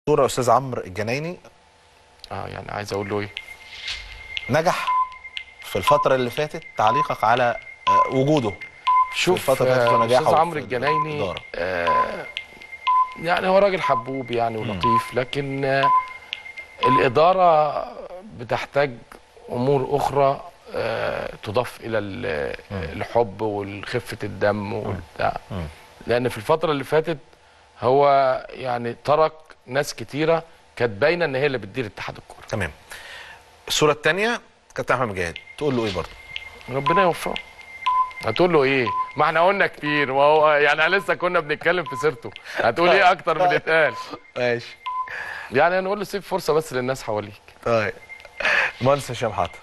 صورة استاذ عمرو الجنايني اه يعني عايز اقول له ايه نجح في الفترة اللي فاتت تعليقك على آه، وجوده شوف الفترة اللي فاتت آه، ونجاحه استاذ في عمرو الجنايني الإدارة. آه يعني هو راجل حبوب يعني ولطيف لكن آه الاداره بتحتاج امور اخرى آه تضاف الى ال- الحب والخفه الدم والبتاع لان في الفتره اللي فاتت هو يعني ترك ناس كتيره كانت باينه ان هي اللي بتدير اتحاد الكوره تمام الصورة الثانية كابتن احمد مجاهد تقول له ايه برضه ربنا يوفقه هتقول له ايه ما احنا قلنا كتير وهو يعني لسه كنا بنتكلم في سيرته هتقول ايه اكتر من اللي اتقال ماشي يعني هنقول له سيب فرصه بس للناس حواليك طيب مهندس هشام حاتم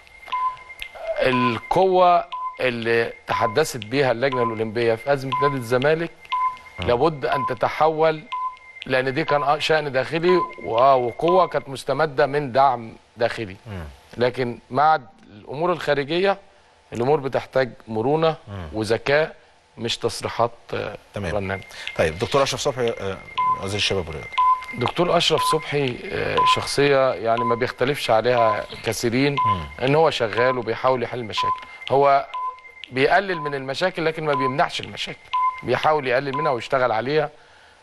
القوه اللي تحدثت بيها اللجنه الاولمبيه في ازمه نادي الزمالك لابد ان تتحول لان دي كان شان داخلي وآه وقوه كانت مستمده من دعم داخلي لكن مع الامور الخارجيه الامور بتحتاج مرونه وذكاء مش تصريحات آه، تمام. رنانه طيب دكتور اشرف صبحي آه، وزير الشباب والرياضة دكتور اشرف صبحي آه، شخصيه يعني ما بيختلفش عليها كثيرين ان هو شغال وبيحاول يحل المشاكل هو بيقلل من المشاكل لكن ما بيمنعش المشاكل بيحاول يقلل منها ويشتغل عليها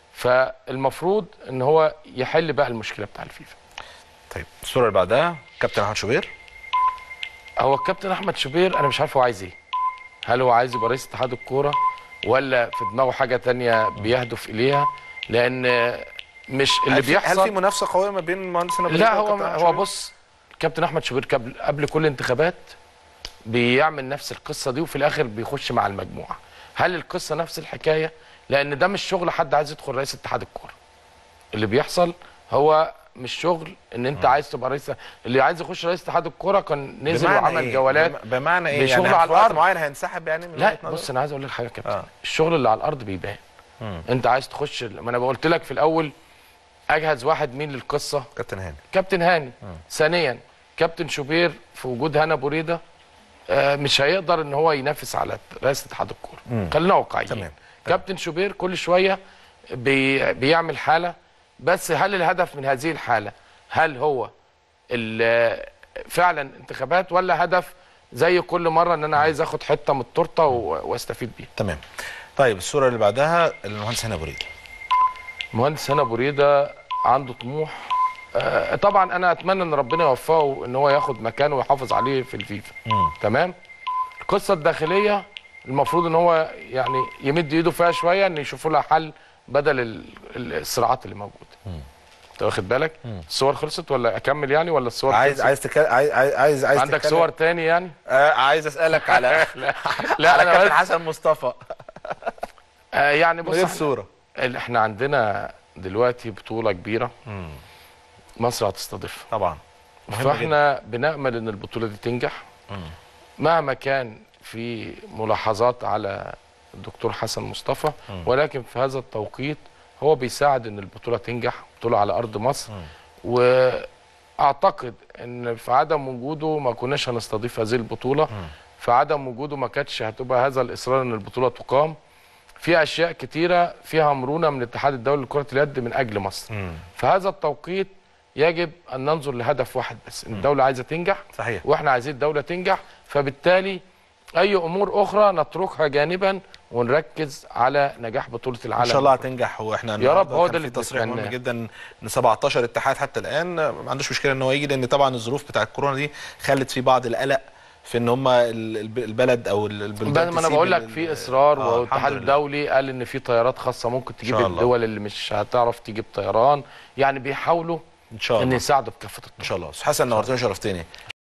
فالمفروض ان هو يحل بقى المشكله بتاع الفيفا طيب الصورة اللي بعدها كابتن احمد شوبير هو الكابتن احمد شوبير انا مش عارف هو عايز ايه هل هو عايز يبقى رئيس اتحاد الكوره ولا في دماغه حاجه تانية بيهدف اليها لان مش اللي هل في- بيحصل هل في منافسة قوية ما بين المهندس نبيل لا هو وكابتن أحمد هو شوبير؟ بص كابتن احمد شوبير قبل قبل كل انتخابات بيعمل نفس القصه دي وفي الاخر بيخش مع المجموعه هل القصه نفس الحكايه لان ده مش شغل حد عايز يدخل رئيس اتحاد الكوره اللي بيحصل هو مش شغل ان انت عايز تبقى رئيس اللي عايز يخش رئيس اتحاد الكوره كان نزل بمعنى وعمل إيه؟ جولات بم- بمعنى ايه بشغل يعني على في وقت الأرض. معين هينسحب يعني من لا وجهة نظرك؟ بص انا عايز اقول لك حاجه يا كابتن آه. الشغل اللي على الارض بيبان انت عايز تخش ما انا قلت لك في الاول اجهز واحد مين للقصه كابتن هاني كابتن هاني ثانيا كابتن شوبير في وجود هنا بوريده آه، مش هيقدر ان هو ينافس على رئاسه اتحاد الكوره خلينا واقعيين تمام. كابتن شوبير كل شويه بي بيعمل حاله بس هل الهدف من هذه الحاله هل هو ال- فعلا انتخابات ولا هدف زي كل مره ان انا عايز اخد حته من التورته و- واستفيد بيها تمام طيب الصورة اللي بعدها المهندس هاني ابو ريد مهندس هنا بوريده عنده طموح آه، طبعا انا اتمنى ان ربنا يوفقه ان هو ياخد مكانه ويحافظ عليه في الفيفا تمام القصه الداخليه المفروض ان هو يعني يمد ايده فيها شويه ان يشوفوا لها حل بدل ال- ال- الصراعات اللي موجوده انت واخد بالك الصور خلصت ولا اكمل يعني ولا الصور عايز خلصت؟ عايز تك... عايز عايز عايز عندك تتكلم- صور تاني يعني آه عايز اسالك على لا, لا على أنا كابتن بس- حسن مصطفى آه يعني من بص غير احنا- صوره ال- احنا عندنا دلوقتي بطوله كبيره مصر هتستضيفها طبعا مهم جدا. فاحنا بنامل ان البطوله دي تنجح مهما كان في ملاحظات على الدكتور حسن مصطفى ولكن في هذا التوقيت هو بيساعد ان البطوله تنجح بطوله على ارض مصر واعتقد ان في عدم وجوده ما كناش هنستضيف هذه البطوله في عدم وجوده ما كانتش هتبقى هذا الاصرار ان البطوله تقام في اشياء كتيره فيها مرونه من الاتحاد الدولي لكره اليد من اجل مصر في هذا التوقيت يجب ان ننظر لهدف واحد بس ان الدوله عايزه تنجح صحيح. واحنا عايزين الدوله تنجح فبالتالي اي امور اخرى نتركها جانبا ونركز على نجاح بطوله العالم ان شاء الله هتنجح واحنا يا رب، النهاردة هو كان ده في اللي تصريح مهم بنتمناه. جدا ان 17 اتحاد حتى الان ما عندوش مشكله ان هو يجي لان طبعا الظروف بتاع الكورونا دي خلت في بعض القلق في ان هم البلد او ال- البلدان ما انا تسيب بقول لك ال- في اصرار آه، والاتحاد الحمد لله. الدولي قال ان في طيارات خاصه ممكن تجيب شاء الله. الدول اللي مش هتعرف تجيب طيران يعني بيحاولوا ان شاء ان الله يساعدوا بكافه الطرق ان شاء الله أستاذ حسن نورتني وشرفتني